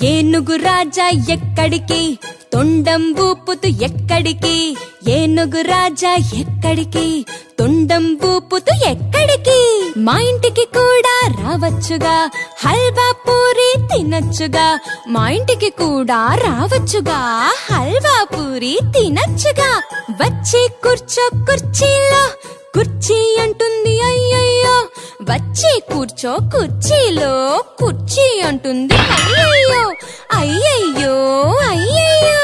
ఏనుగు రాజా ఎక్కడికి తొండం ఊపుతూ ఎక్కడికి ఏనుగు రాజా ఎక్కడికి తొండం ఊపుతూ ఎక్కడికి మా ఇంటికి కూడా రావచ్చుగా హల్వా పూరి తినచ్చుగా మా ఇంటికి కూడా రావచ్చుగా హల్వా పూరి తినచ్చుగా వచ్చి కూర్చో కుర్చీలో కుర్చీ అంటుంది అయ్యయ్యో వచ్చి కూర్చో కుర్చీలో కుర్చీ అంటుంది అయ్యయ్యో అయ్యయ్యో అయ్యయ్యో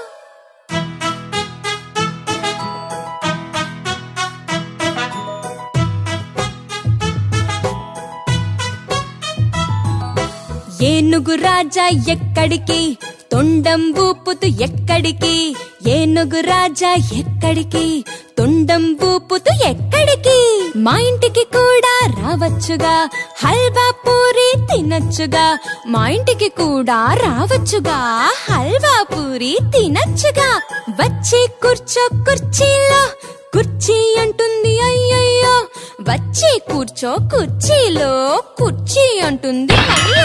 ఏనుగు రాజా ఎక్కడికి తొండం ఊపుతూ ఎక్కడికి ఏనుగు రాజా ఎక్కడికి తొండం ఊపుతూ ఎక్కడికి మా ఇంటికి కూడా రావచ్చుగా హల్వా పూరి తినచ్చుగా మా ఇంటికి కూడా రావచ్చుగా హల్వా పూరి తినచ్చుగా వచ్చి కూర్చో కుర్చీలో కుర్చీ అంటుంది అయ్యయ్యో వచ్చి కూర్చో కుర్చీలో కుర్చీ అంటుంది అయ్యయ్యో